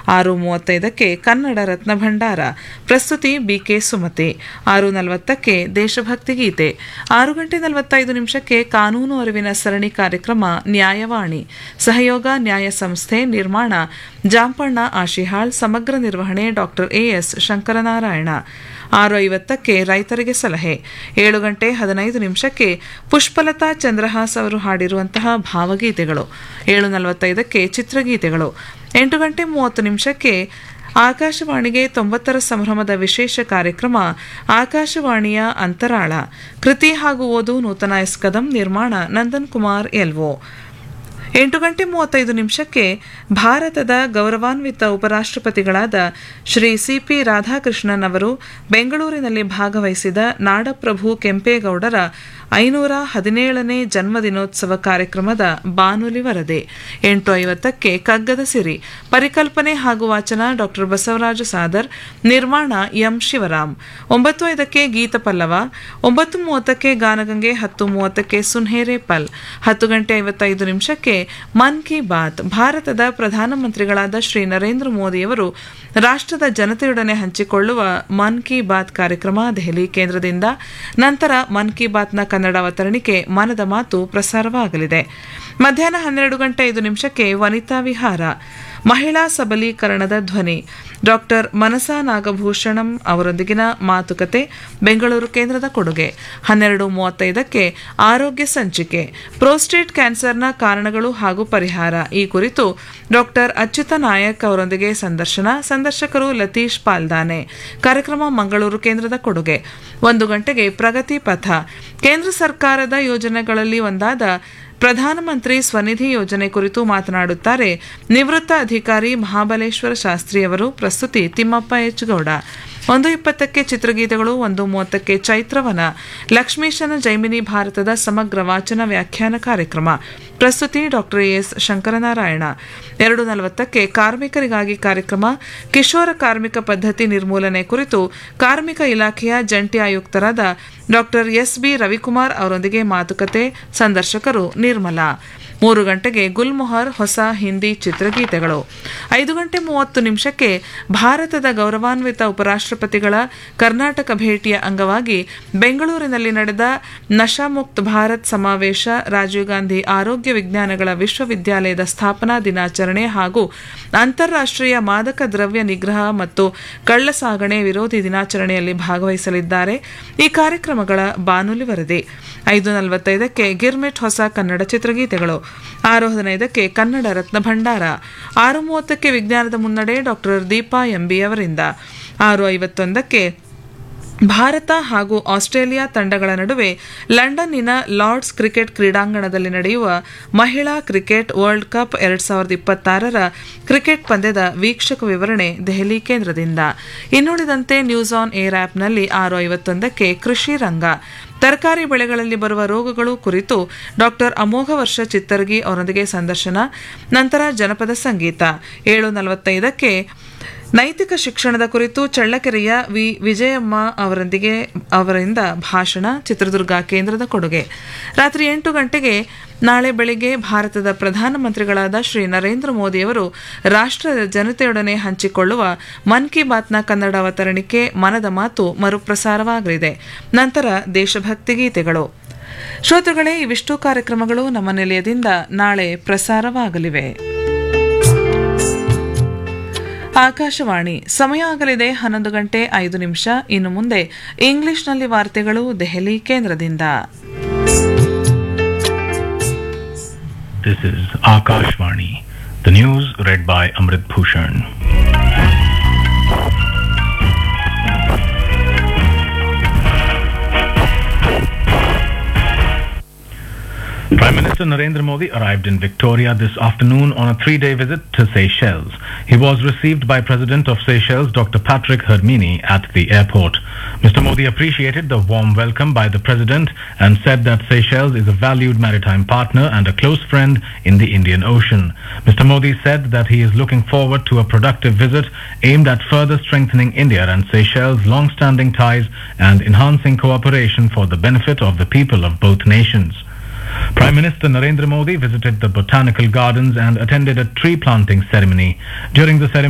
ಆರು ಮೂವತ್ತೈದಕ್ಕೆ ಕನ್ನಡ ರತ್ನ ಭಂಡಾರ ಪ್ರಸ್ತುತಿ ಬಿಕೆ ಸುಮತಿ ಆರು ನಲವತ್ತಕ್ಕೆ ದೇಶಭಕ್ತಿ ಗೀತೆ ಆರು ಗಂಟೆ ನಲವತ್ತೈದು ನಿಮಿಷಕ್ಕೆ ಕಾನೂನು ಅರಿವಿನ ಸರಣಿ ಕಾರ್ಯಕ್ರಮ ನ್ಯಾಯವಾಣಿ ಸಹಯೋಗ ನ್ಯಾಯ ಸಂಸ್ಥೆ ನಿರ್ಮಾಣ ಜಾಂಪಣ್ಣ ಆಶಿಹಾಳ್ ಸಮಗ್ರ ನಿರ್ವಹಣೆ ಡಾಕ್ಟರ್ ಎಎಸ್ ಶಂಕರನಾರಾಯಣ ಆರು ಐವತ್ತಕ್ಕೆ ರೈತರಿಗೆ ಸಲಹೆ ಏಳು ಗಂಟೆ ಹದಿನೈದು ನಿಮಿಷಕ್ಕೆ ಪುಷ್ಪಲತಾ ಚಂದ್ರಹಾಸ್ ಅವರು ಹಾಡಿರುವಂತಹ ಭಾವಗೀತೆಗಳು ಏಳು ನಲವತ್ತೈದಕ್ಕೆ ಚಿತ್ರಗೀತೆಗಳು ಎಂಟು ಗಂಟೆ ಮೂವತ್ತು ನಿಮಿಷಕ್ಕೆ ಆಕಾಶವಾಣಿಗೆ ತೊಂಬತ್ತರ ಸಂಭ್ರಮದ ವಿಶೇಷ ಕಾರ್ಯಕ್ರಮ ಆಕಾಶವಾಣಿಯ ಅಂತರಾಳ ಕೃತಿ ಹಾಗೂ ಓದು ನೂತನ ಎಸ್ ಕದಂ ನಿರ್ಮಾಣ ನಂದನ್ ಕುಮಾರ್ ಎಲ್ವೋ ಎಂಟು ಗಂಟೆ ಮೂವತ್ತೈದು ನಿಮಿಷಕ್ಕೆ ಭಾರತದ ಗೌರವಾನ್ವಿತ ಉಪರಾಷ್ಟ್ರಪತಿಗಳಾದ ಶ್ರೀ ಸಿಪಿ ರಾಧಾಕೃಷ್ಣನ್ ಅವರು ಬೆಂಗಳೂರಿನಲ್ಲಿ ಭಾಗವಹಿಸಿದ ನಾಡಪ್ರಭು ಕೆಂಪೇಗೌಡರ ಐನೂರ ಹದಿನೇಳನೇ ಜನ್ಮದಿನೋತ್ಸವ ಕಾರ್ಯಕ್ರಮದ ಬಾನುಲಿ ವರದಿ ಎಂಟು ಐವತ್ತಕ್ಕೆ ಕಗ್ಗದ ಸಿರಿ ಪರಿಕಲ್ಪನೆ ಹಾಗೂ ವಾಚನ ಡಾಕ್ಟರ್ ಬಸವರಾಜ ಸಾದರ್ ನಿರ್ಮಾಣ ಎಂ ಶಿವರಾಮ್ ಒಂಬತ್ತು ಐದಕ್ಕೆ ಗೀತ ಪಲ್ಲವ ಒಂಬತ್ತು ಮೂವತ್ತಕ್ಕೆ ಗಾನಗಂಗೆ ಹತ್ತು ಮೂವತ್ತಕ್ಕೆ ಸುನ್ಹೇರೆ ಪಲ್ ಹತ್ತು ಗಂಟೆ ಐವತ್ತೈದು ನಿಮಿಷಕ್ಕೆ ಮನ್ ಕಿ ಬಾತ್ ಭಾರತದ ಪ್ರಧಾನಮಂತ್ರಿಗಳಾದ ಶ್ರೀ ನರೇಂದ್ರ ಮೋದಿಯವರು ರಾಷ್ಟ್ರದ ಜನತೆಯೊಡನೆ ಹಂಚಿಕೊಳ್ಳುವ ಮನ್ ಕಿ ಬಾತ್ ಕಾರ್ಯಕ್ರಮ ದೆಹಲಿ ಕೇಂದ್ರದಿಂದ ನಂತರ ಮನ್ ಕಿ ಬಾತ್ನ ಕನ್ನಡ ಅವತರಣಿಕೆ ಮನದ ಮಾತು ಪ್ರಸಾರವಾಗಲಿದೆ ಮಧ್ಯಾಹ್ನ ಹನ್ನೆರಡು ಗಂಟೆ ಐದು ನಿಮಿಷಕ್ಕೆ ವನಿತಾ ವಿಹಾರ ಮಹಿಳಾ ಸಬಲೀಕರಣದ ಧ್ವನಿ ಡಾಕ್ಟರ್ ಮನಸಾ ನಾಗಭೂಷಣಂ ಅವರೊಂದಿಗಿನ ಮಾತುಕತೆ ಬೆಂಗಳೂರು ಕೇಂದ್ರದ ಕೊಡುಗೆ ಹನ್ನೆರಡು ಮೂವತ್ತೈದಕ್ಕೆ ಆರೋಗ್ಯ ಸಂಚಿಕೆ ಪ್ರೋಸ್ಟೇಟ್ ಕ್ಯಾನ್ಸರ್ನ ಕಾರಣಗಳು ಹಾಗೂ ಪರಿಹಾರ ಈ ಕುರಿತು ಡಾಕ್ಟರ್ ಅಚ್ಯುತ ನಾಯಕ್ ಅವರೊಂದಿಗೆ ಸಂದರ್ಶನ ಸಂದರ್ಶಕರು ಲತೀಶ್ ಪಾಲ್ದಾನೆ ಕಾರ್ಯಕ್ರಮ ಮಂಗಳೂರು ಕೇಂದ್ರದ ಕೊಡುಗೆ ಒಂದು ಗಂಟೆಗೆ ಪ್ರಗತಿ ಪಥ ಕೇಂದ್ರ ಸರ್ಕಾರದ ಯೋಜನೆಗಳಲ್ಲಿ ಒಂದಾದ ಪ್ರಧಾನಮಂತ್ರಿ ಸ್ವನಿಧಿ ಯೋಜನೆ ಕುರಿತು ಮಾತನಾಡುತ್ತಾರೆ ನಿವೃತ್ತ ಅಧಿಕಾರಿ ಮಹಾಬಲೇಶ್ವರ ಶಾಸ್ತ್ರಿಯವರು ಪ್ರಸ್ತುತಿ ತಿಮ್ಮಪ್ಪ ಎಚ್ ಗೌಡ ಒಂದು ಇಪ್ಪತ್ತಕ್ಕೆ ಚಿತ್ರಗೀತೆಗಳು ಒಂದು ಮೂವತ್ತಕ್ಕೆ ಚೈತ್ರವನ ಲಕ್ಷ್ಮೀಶನ ಜೈಮಿನಿ ಭಾರತದ ಸಮಗ್ರ ವಾಚನ ವ್ಯಾಖ್ಯಾನ ಕಾರ್ಯಕ್ರಮ ಪ್ರಸ್ತುತಿ ಡಾಕ್ಟರ್ ಎಸ್ ಶಂಕರನಾರಾಯಣ ಎರಡು ನಲವತ್ತಕ್ಕೆ ಕಾರ್ಮಿಕರಿಗಾಗಿ ಕಾರ್ಯಕ್ರಮ ಕಿಶೋರ ಕಾರ್ಮಿಕ ಪದ್ಧತಿ ನಿರ್ಮೂಲನೆ ಕುರಿತು ಕಾರ್ಮಿಕ ಇಲಾಖೆಯ ಜಂಟಿ ಆಯುಕ್ತರಾದ ಡಾಕ್ಟರ್ ಎಸ್ ಬಿ ರವಿಕುಮಾರ್ ಅವರೊಂದಿಗೆ ಮಾತುಕತೆ ಸಂದರ್ಶಕರು ನಿರ್ಮಲಾ ಮೂರು ಗಂಟೆಗೆ ಗುಲ್ಮೊಹರ್ ಹೊಸ ಹಿಂದಿ ಚಿತ್ರಗೀತೆಗಳು ಐದು ಗಂಟೆ ಮೂವತ್ತು ನಿಮಿಷಕ್ಕೆ ಭಾರತದ ಗೌರವಾನ್ವಿತ ಉಪರಾಷ್ಟ್ರಪತಿಗಳ ಕರ್ನಾಟಕ ಭೇಟಿಯ ಅಂಗವಾಗಿ ಬೆಂಗಳೂರಿನಲ್ಲಿ ನಡೆದ ನಶಾಮುಕ್ತ ಭಾರತ್ ಸಮಾವೇಶ ರಾಜೀವ್ ಗಾಂಧಿ ಆರೋಗ್ಯ ವಿಜ್ಞಾನಗಳ ವಿಶ್ವವಿದ್ಯಾಲಯದ ಸ್ಥಾಪನಾ ದಿನಾಚರಣೆ ಹಾಗೂ ಅಂತಾರಾಷ್ಟ್ರೀಯ ಮಾದಕ ದ್ರವ್ಯ ನಿಗ್ರಹ ಮತ್ತು ಕಳ್ಳ ಸಾಗಣೆ ವಿರೋಧಿ ದಿನಾಚರಣೆಯಲ್ಲಿ ಭಾಗವಹಿಸಲಿದ್ದಾರೆ ಈ ಕಾರ್ಯಕ್ರಮಗಳ ಬಾನುಲಿ ವರದಿ ಐದು ನಲವತ್ತೈದಕ್ಕೆ ಗಿರ್ಮಿಟ್ ಹೊಸ ಕನ್ನಡ ಚಿತ್ರಗೀತೆಗಳು ಆರು ಹದಿನೈದಕ್ಕೆ ಕನ್ನಡ ರತ್ನ ಭಂಡಾರ ಆರು ಮೂವತ್ತಕ್ಕೆ ವಿಜ್ಞಾನದ ಮುನ್ನಡೆ ಡಾಕ್ಟರ್ ದೀಪಾ ಎಂಬಿ ಅವರಿಂದ ಆರು ಐವತ್ತೊಂದಕ್ಕೆ ಭಾರತ ಹಾಗೂ ಆಸ್ಟ್ರೇಲಿಯಾ ತಂಡಗಳ ನಡುವೆ ಲಂಡನ್ನಿನ ಲಾರ್ಡ್ಸ್ ಕ್ರಿಕೆಟ್ ಕ್ರೀಡಾಂಗಣದಲ್ಲಿ ನಡೆಯುವ ಮಹಿಳಾ ಕ್ರಿಕೆಟ್ ವರ್ಲ್ಡ್ ಕಪ್ ಎರಡ್ ಸಾವಿರದ ಇಪ್ಪತ್ತಾರರ ಕ್ರಿಕೆಟ್ ಪಂದ್ಯದ ವೀಕ್ಷಕ ವಿವರಣೆ ದೆಹಲಿ ಕೇಂದ್ರದಿಂದ ಇನ್ನುಳಿದಂತೆ ನ್ಯೂಸ್ ಆನ್ ಏರ್ ಆಪ್ನಲ್ಲಿ ಆರು ಐವತ್ತೊಂದಕ್ಕೆ ಕೃಷಿ ರಂಗ ತರಕಾರಿ ಬೆಳೆಗಳಲ್ಲಿ ಬರುವ ರೋಗಗಳು ಕುರಿತು ಡಾಕ್ಟರ್ ಅಮೋಘ ವರ್ಷ ಚಿತ್ತರ್ಗಿ ಅವರೊಂದಿಗೆ ಸಂದರ್ಶನ ನಂತರ ಜನಪದ ಸಂಗೀತ ಏಳು ನಲವತ್ತೈದಕ್ಕೆ ನೈತಿಕ ಶಿಕ್ಷಣದ ಕುರಿತು ಚಳ್ಳಕೆರೆಯ ವಿ ವಿಜಯಮ್ಮ ಅವರೊಂದಿಗೆ ಅವರಿಂದ ಭಾಷಣ ಚಿತ್ರದುರ್ಗ ಕೇಂದ್ರದ ಕೊಡುಗೆ ರಾತ್ರಿ ಎಂಟು ಗಂಟೆಗೆ ನಾಳೆ ಬೆಳಿಗ್ಗೆ ಭಾರತದ ಪ್ರಧಾನಮಂತ್ರಿಗಳಾದ ಶ್ರೀ ನರೇಂದ್ರ ಮೋದಿಯವರು ರಾಷ್ಟ್ರದ ಜನತೆಯೊಡನೆ ಹಂಚಿಕೊಳ್ಳುವ ಮನ್ ಕಿ ಬಾತ್ನ ಕನ್ನಡ ಅವತರಣಿಕೆ ಮನದ ಮಾತು ಮರುಪ್ರಸಾರವಾಗಲಿದೆ ನಂತರ ದೇಶಭಕ್ತಿ ಗೀತೆಗಳು ಶ್ರೋತೃಗಳೇ ಇವಿಷ್ಟು ಕಾರ್ಯಕ್ರಮಗಳು ನಮ್ಮ ನಿಲಯದಿಂದ ನಾಳೆ ಪ್ರಸಾರವಾಗಲಿವೆ ಆಕಾಶವಾಣಿ ಸಮಯ ಆಗಲಿದೆ ಹನ್ನೊಂದು ಗಂಟೆ ಐದು ನಿಮಿಷ ಇನ್ನು ಮುಂದೆ ಇಂಗ್ಲಿಷ್ನಲ್ಲಿ ವಾರ್ತೆಗಳು ದೆಹಲಿ ಕೇಂದ್ರದಿಂದ This is Akashvani. The news read by Amrit Bhushan. Prime Minister Narendra Modi arrived in Victoria this afternoon on a three-day visit to Seychelles. He was received by President of Seychelles, Dr. Patrick Hermini, at the airport. Mr. Modi appreciated the warm welcome by the President and said that Seychelles is a valued maritime partner and a close friend in the Indian Ocean. Mr. Modi said that he is looking forward to a productive visit aimed at further strengthening India and Seychelles' long-standing ties and enhancing cooperation for the benefit of the people of both nations. Prime Minister Narendra Modi visited the botanical gardens and attended a tree planting ceremony. During the ceremony,